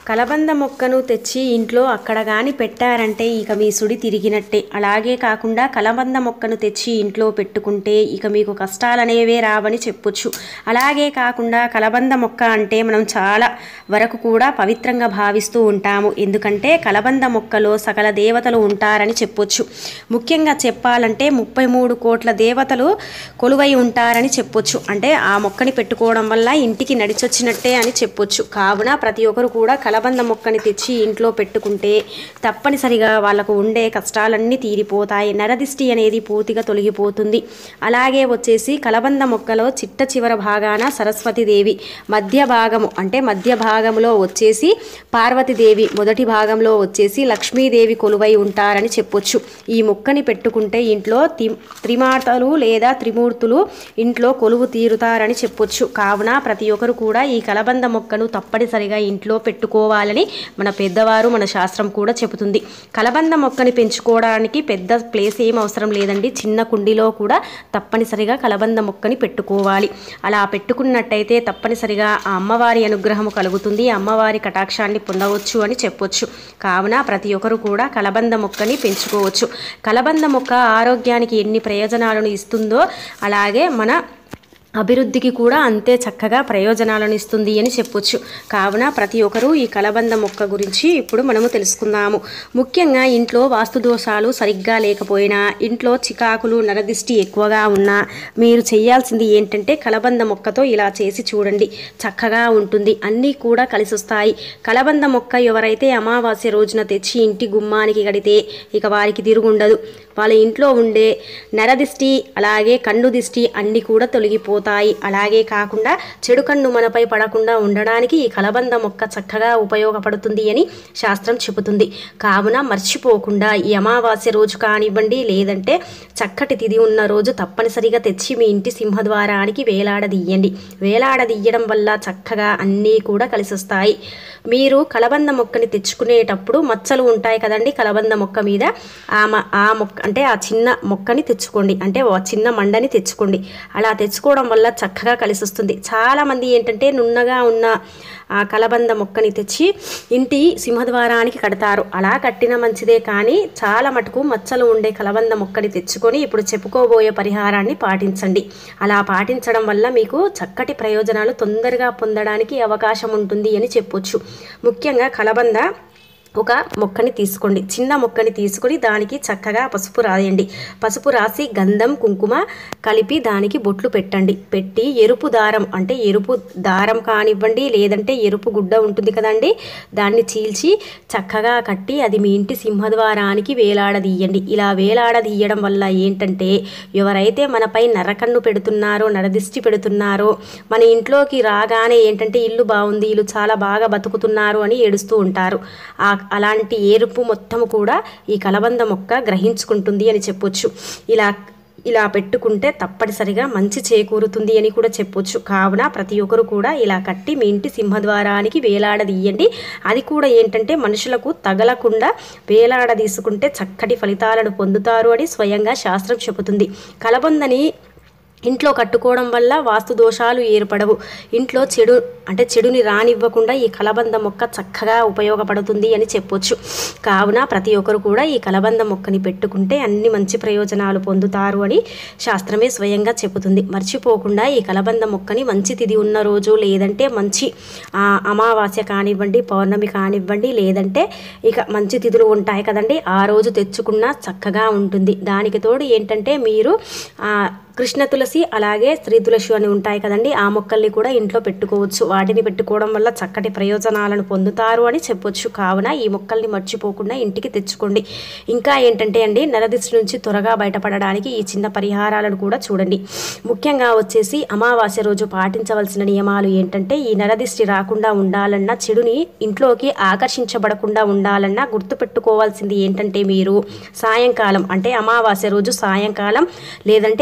కలబంద మొక్కను తెచ్చి ఇంట్లో అక్కడ గాని పెట్టారంటే ఇక మీ సుడి తిరిగినట్టే అలాగే కాకుండా కలబంద మొక్కను తెచ్చి ఇంట్లో పెట్టుకుంటే ఇక మీకు కష్టాలనేవే రావని చెప్పొచ్చు అలాగే కాకుండా కలబంద మొక్క అంటే మనం చాలా వరకు కూడా పవిత్రంగా భావిస్తూ ఉంటాము ఎందుకంటే కలబంద మొక్కలో సకల దేవతలు ఉంటారని చెప్పొచ్చు ముఖ్యంగా చెప్పాలంటే ముప్పై మూడు కోట్ల దేవతలు కొలువై ఉంటారని చెప్పొచ్చు అంటే ఆ మొక్కని పెట్టుకోవడం వల్ల ఇంటికి నడిచొచ్చినట్టే అని చెప్పొచ్చు కావున ప్రతి ఒక్కరు కూడా కలబంద మొక్కని తెచ్చి ఇంట్లో పెట్టుకుంటే తప్పనిసరిగా వాళ్ళకు ఉండే కష్టాలన్నీ తీరిపోతాయి నరదిష్టి అనేది పూర్తిగా తొలగిపోతుంది అలాగే వచ్చేసి కలబంద మొక్కలో చిట్ట చివర భాగాన సరస్వతీదేవి మధ్య భాగము అంటే మధ్య భాగంలో వచ్చేసి పార్వతీదేవి మొదటి భాగంలో వచ్చేసి లక్ష్మీదేవి కొలువై ఉంటారని చెప్పొచ్చు ఈ మొక్కని పెట్టుకుంటే ఇంట్లో తి త్రిమాతలు లేదా త్రిమూర్తులు ఇంట్లో కొలువు తీరుతారని చెప్పొచ్చు కావున ప్రతి ఒక్కరు కూడా ఈ కలబంద మొక్కను తప్పనిసరిగా ఇంట్లో పెట్టుకోవాలని మన పెద్దవారు మన శాస్త్రం కూడా చెబుతుంది కలబంద మొక్కని పెంచుకోవడానికి పెద్ద ప్లేస్ ఏం అవసరం లేదండి చిన్న కుండీలో కూడా తప్పనిసరిగా కలబంద మొక్కని పెట్టుకోవాలి అలా పెట్టుకున్నట్టయితే తప్పనిసరిగా ఆ అమ్మవారి అనుగ్రహము కలుగుతుంది అమ్మవారి కటాక్షాన్ని పొందవచ్చు అని చెప్పొచ్చు కావున ప్రతి ఒక్కరు కూడా కలబంద మొక్కని పెంచుకోవచ్చు కలబంద మొక్క ఆరోగ్యానికి ఎన్ని ప్రయోజనాలను ఇస్తుందో అలాగే మన అభివృద్ధికి కూడా అంతే చక్కగా ప్రయోజనాలను ఇస్తుంది అని చెప్పొచ్చు కావున ప్రతి ఒక్కరూ ఈ కలబంద మొక్క గురించి ఇప్పుడు మనము తెలుసుకుందాము ముఖ్యంగా ఇంట్లో వాస్తు దోషాలు సరిగ్గా లేకపోయినా ఇంట్లో చికాకులు నరదిష్టి ఎక్కువగా ఉన్నా మీరు చేయాల్సింది ఏంటంటే కలబంద మొక్కతో ఇలా చేసి చూడండి చక్కగా ఉంటుంది అన్నీ కూడా కలిసి వస్తాయి కలబంద మొక్క ఎవరైతే అమావాస్య రోజున తెచ్చి ఇంటి గుమ్మానికి కడితే ఇక వారికి తిరుగుండదు వాళ్ళ ఇంట్లో ఉండే నరదిష్టి అలాగే కన్ను దిష్టి అన్నీ కూడా తొలగిపోతాయి అలాగే కాకుండా చెడు కన్ను మనపై పడకుండా ఉండడానికి ఈ కలబంద మొక్క చక్కగా ఉపయోగపడుతుంది అని శాస్త్రం చెబుతుంది కావున మర్చిపోకుండా ఈ అమావాస్య రోజు కానివ్వండి లేదంటే చక్కటి తిథి ఉన్న రోజు తప్పనిసరిగా తెచ్చి మీ ఇంటి సింహద్వారానికి వేలాడదీయండి వేలాడదీయడం వల్ల చక్కగా అన్నీ కూడా కలిసి వస్తాయి మీరు కలబంద మొక్కని తెచ్చుకునేటప్పుడు మచ్చలు ఉంటాయి కదండి కలబంద మొక్క మీద ఆ మ- ఆ మొక్క అంటే ఆ చిన్న మొక్కని తెచ్చుకోండి అంటే ఓ చిన్న మండని తెచ్చుకోండి అలా తెచ్చుకోవడం వల్ల చక్కగా కలిసి వస్తుంది చాలామంది ఏంటంటే నున్నగా ఉన్న ఆ కలబంద మొక్కని తెచ్చి ఇంటి సింహద్వారానికి కడతారు అలా కట్టిన మంచిదే కానీ చాలా మటుకు మచ్చలు ఉండే కలబంద మొక్కని తెచ్చుకొని ఇప్పుడు చెప్పుకోబోయే పరిహారాన్ని పాటించండి అలా పాటించడం వల్ల మీకు చక్కటి ప్రయోజనాలు తొందరగా పొందడానికి అవకాశం ఉంటుంది అని చెప్పొచ్చు ముఖ్యంగా కలబంద ఒక మొక్కని తీసుకోండి చిన్న మొక్కని తీసుకొని దానికి చక్కగా పసుపు రాయండి పసుపు రాసి గంధం కుంకుమ కలిపి దానికి బొట్లు పెట్టండి పెట్టి ఎరుపు దారం అంటే ఎరుపు దారం కానివ్వండి లేదంటే ఎరుపు గుడ్డ ఉంటుంది కదండి దాన్ని చీల్చి చక్కగా కట్టి అది మీ ఇంటి సింహద్వారానికి వేలాడదీయండి ఇలా వేలాడదీయడం వల్ల ఏంటంటే ఎవరైతే మనపై నరకన్ను పెడుతున్నారో నరదిష్టి పెడుతున్నారో మన ఇంట్లోకి రాగానే ఏంటంటే ఇల్లు బాగుంది ఇల్లు చాలా బాగా బతుకుతున్నారు అని ఏడుస్తూ ఉంటారు ఆ అలాంటి ఏరుపు మొత్తం కూడా ఈ కలబంద మొక్క గ్రహించుకుంటుంది అని చెప్పొచ్చు ఇలా ఇలా పెట్టుకుంటే తప్పనిసరిగా మంచి చేకూరుతుంది అని కూడా చెప్పొచ్చు కావున ప్రతి ఒక్కరు కూడా ఇలా కట్టి మీ ఇంటి సింహద్వారానికి వేలాడదీయండి అది కూడా ఏంటంటే మనుషులకు తగలకుండా వేలాడదీసుకుంటే చక్కటి ఫలితాలను పొందుతారు అని స్వయంగా శాస్త్రం చెబుతుంది కలబందని ఇంట్లో కట్టుకోవడం వల్ల వాస్తు దోషాలు ఏర్పడవు ఇంట్లో చెడు అంటే చెడుని రానివ్వకుండా ఈ కలబంద మొక్క చక్కగా ఉపయోగపడుతుంది అని చెప్పొచ్చు కావున ప్రతి ఒక్కరు కూడా ఈ కలబంద మొక్కని పెట్టుకుంటే అన్ని మంచి ప్రయోజనాలు పొందుతారు అని శాస్త్రమే స్వయంగా చెబుతుంది మర్చిపోకుండా ఈ కలబంద మొక్కని మంచి తిథి ఉన్న రోజు లేదంటే మంచి ఆ, అమావాస్య కానివ్వండి పౌర్ణమి కానివ్వండి లేదంటే ఇక మంచి తిథులు ఉంటాయి కదండి ఆ రోజు తెచ్చుకున్నా చక్కగా ఉంటుంది దానికి తోడు ఏంటంటే మీరు ఆ, కృష్ణ తులసి అలాగే స్త్రీ తులసి అని ఉంటాయి కదండి ఆ మొక్కల్ని కూడా ఇంట్లో పెట్టుకోవచ్చు వాటిని పెట్టుకోవడం వల్ల చక్కటి ప్రయోజనాలను పొందుతారు అని చెప్పొచ్చు కావున ఈ మొక్కల్ని మర్చిపోకుండా ఇంటికి తెచ్చుకోండి ఇంకా ఏంటంటే అండి నరదిష్టి నుంచి త్వరగా బయటపడడానికి ఈ చిన్న పరిహారాలను కూడా చూడండి ముఖ్యంగా వచ్చేసి అమావాస్య రోజు పాటించవలసిన నియమాలు ఏంటంటే ఈ నరదిష్టి రాకుండా ఉండాలన్నా చెడుని ఇంట్లోకి ఆకర్షించబడకుండా ఉండాలన్నా గుర్తుపెట్టుకోవాల్సింది ఏంటంటే మీరు సాయంకాలం అంటే అమావాస్య రోజు సాయంకాలం లేదంటే అమావాస్య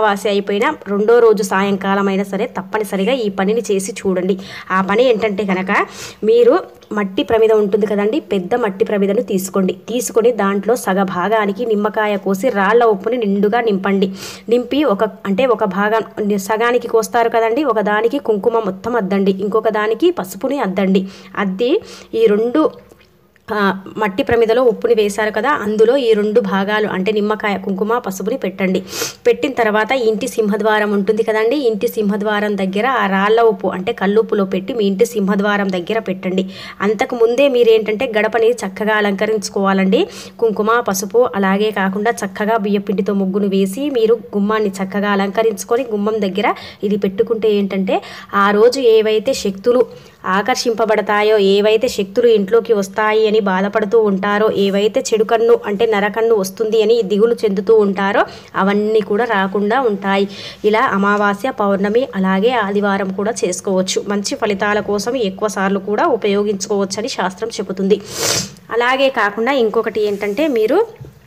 అమావాస్య అయిపోయినా రెండో రోజు సాయంకాలం అయినా సరే తప్పనిసరిగా ఈ పనిని చేసి చూడండి ఆ పని ఏంటంటే కనుక మీరు మట్టి ప్రమిద ఉంటుంది కదండి పెద్ద మట్టి ప్రమిదను తీసుకోండి తీసుకొని దాంట్లో సగ భాగానికి నిమ్మకాయ కోసి రాళ్ల ఉప్పుని నిండుగా నింపండి నింపి ఒక అంటే ఒక భాగం సగానికి కోస్తారు కదండి ఒక దానికి కుంకుమ మొత్తం అద్దండి ఇంకొక దానికి పసుపుని అద్దండి అద్ది ఈ రెండు ఆ, మట్టి ప్రమిదలో ఉప్పుని వేశారు కదా అందులో ఈ రెండు భాగాలు అంటే నిమ్మకాయ కుంకుమ పసుపుని పెట్టండి పెట్టిన తర్వాత ఇంటి సింహద్వారం ఉంటుంది కదండి ఇంటి సింహద్వారం దగ్గర ఆ రాళ్ళ ఉప్పు అంటే కల్లుప్పులో పెట్టి మీ ఇంటి సింహద్వారం దగ్గర పెట్టండి అంతకు ముందే మీరేంటంటే గడపని చక్కగా అలంకరించుకోవాలండి కుంకుమ పసుపు అలాగే కాకుండా చక్కగా బియ్యపిండితో ముగ్గును వేసి మీరు గుమ్మాన్ని చక్కగా అలంకరించుకొని గుమ్మం దగ్గర ఇది పెట్టుకుంటే ఏంటంటే ఆ రోజు ఏవైతే శక్తులు ఆకర్షింపబడతాయో ఏవైతే శక్తులు ఇంట్లోకి వస్తాయి అని బాధపడుతూ ఉంటారో ఏవైతే చెడు కన్ను అంటే నరకన్ను వస్తుంది అని దిగులు చెందుతూ ఉంటారో అవన్నీ కూడా రాకుండా ఉంటాయి ఇలా అమావాస్య పౌర్ణమి అలాగే ఆదివారం కూడా చేసుకోవచ్చు మంచి ఫలితాల కోసం ఎక్కువ సార్లు కూడా ఉపయోగించుకోవచ్చని శాస్త్రం చెబుతుంది అలాగే కాకుండా ఇంకొకటి ఏంటంటే మీరు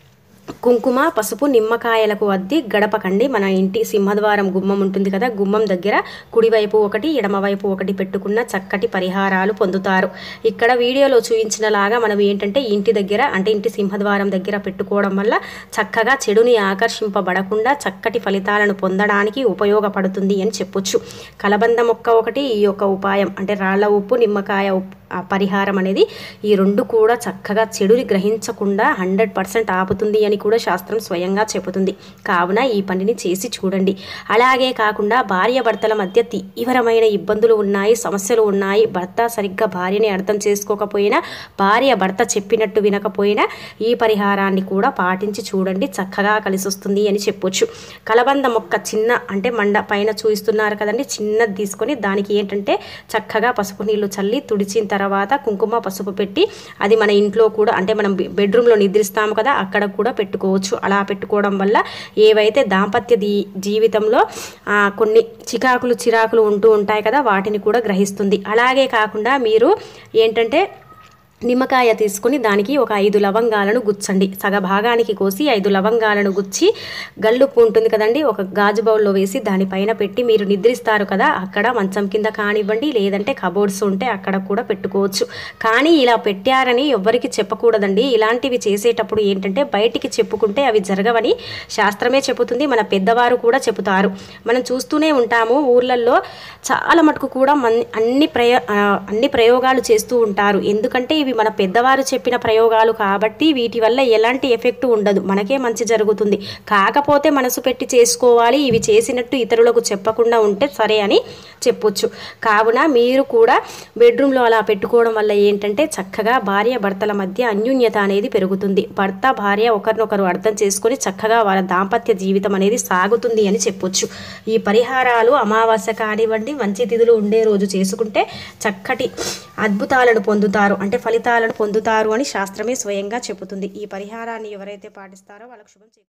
కుంకుమ పసుపు నిమ్మకాయలకు అద్ది గడపకండి మన ఇంటి సింహద్వారం గుమ్మం ఉంటుంది కదా గుమ్మం దగ్గర కుడివైపు ఒకటి ఎడమవైపు ఒకటి పెట్టుకున్న చక్కటి పరిహారాలు పొందుతారు ఇక్కడ వీడియోలో చూపించినలాగా మనం ఏంటంటే ఇంటి దగ్గర అంటే ఇంటి సింహద్వారం దగ్గర పెట్టుకోవడం వల్ల చక్కగా చెడుని ఆకర్షింపబడకుండా చక్కటి ఫలితాలను పొందడానికి ఉపయోగపడుతుంది అని చెప్పొచ్చు కలబంద మొక్క ఒకటి ఈ యొక్క ఉపాయం అంటే రాళ్ల ఉప్పు నిమ్మకాయ ఉప్పు ఆ పరిహారం అనేది ఈ రెండు కూడా చక్కగా చెడుని గ్రహించకుండా హండ్రెడ్ పర్సెంట్ ఆపుతుంది అని కూడా శాస్త్రం స్వయంగా చెబుతుంది కావున ఈ పనిని చేసి చూడండి అలాగే కాకుండా భార్య భర్తల మధ్య తీవ్రమైన ఇబ్బందులు ఉన్నాయి సమస్యలు ఉన్నాయి భర్త సరిగ్గా భార్యని అర్థం చేసుకోకపోయినా భార్య భర్త చెప్పినట్టు వినకపోయినా ఈ పరిహారాన్ని కూడా పాటించి చూడండి చక్కగా కలిసి వస్తుంది అని చెప్పొచ్చు కలబంద మొక్క చిన్న అంటే మండ పైన చూపిస్తున్నారు కదండి చిన్నది తీసుకొని దానికి ఏంటంటే చక్కగా పసుపు నీళ్లు చల్లి తుడిచిన తర్వాత కుంకుమ పసుపు పెట్టి అది మన ఇంట్లో కూడా అంటే మనం బె- బెడ్రూమ్లో నిద్రిస్తాము కదా అక్కడ కూడా పెట్టుకోవచ్చు అలా పెట్టుకోవడం వల్ల ఏవైతే దాంపత్య దీ జీవితంలో ఆ, కొన్ని చికాకులు చిరాకులు ఉంటూ ఉంటాయి కదా వాటిని కూడా గ్రహిస్తుంది అలాగే కాకుండా మీరు ఏంటంటే నిమ్మకాయ తీసుకొని దానికి ఒక ఐదు లవంగాలను గుచ్చండి సగ భాగానికి కోసి ఐదు లవంగాలను గుచ్చి గల్లుప్పు ఉంటుంది కదండి ఒక గాజు బౌల్లో వేసి దానిపైన పెట్టి మీరు నిద్రిస్తారు కదా అక్కడ మంచం కింద కానివ్వండి లేదంటే కబోర్డ్స్ ఉంటే అక్కడ కూడా పెట్టుకోవచ్చు కానీ ఇలా పెట్టారని ఎవ్వరికి చెప్పకూడదండి ఇలాంటివి చేసేటప్పుడు ఏంటంటే బయటికి చెప్పుకుంటే అవి జరగవని శాస్త్రమే చెబుతుంది మన పెద్దవారు కూడా చెబుతారు మనం చూస్తూనే ఉంటాము ఊర్లల్లో చాలా మటుకు కూడా మన్ అన్ని ప్రయో ఆ, అన్ని ప్రయోగాలు చేస్తూ ఉంటారు ఎందుకంటే ఇవి మన పెద్దవారు చెప్పిన ప్రయోగాలు కాబట్టి వీటి వల్ల ఎలాంటి ఎఫెక్ట్ ఉండదు మనకే మంచి జరుగుతుంది కాకపోతే మనసు పెట్టి చేసుకోవాలి ఇవి చేసినట్టు ఇతరులకు చెప్పకుండా ఉంటే సరే అని చెప్పొచ్చు కావున మీరు కూడా బెడ్రూమ్లో అలా పెట్టుకోవడం వల్ల ఏంటంటే చక్కగా భార్య భర్తల మధ్య అన్యోన్యత అనేది పెరుగుతుంది భర్త భార్య ఒకరినొకరు అర్థం చేసుకొని చక్కగా వాళ్ళ దాంపత్య జీవితం అనేది సాగుతుంది అని చెప్పొచ్చు ఈ పరిహారాలు అమావాస్య కానివ్వండి మంచి తిథులు ఉండే రోజు చేసుకుంటే చక్కటి అద్భుతాలను పొందుతారు అంటే ఫలితాలను పొందుతారు అని శాస్త్రమే స్వయంగా చెబుతుంది ఈ పరిహారాన్ని ఎవరైతే పాటిస్తారో వాళ్ళకి శుభం చేకూరుతుంది.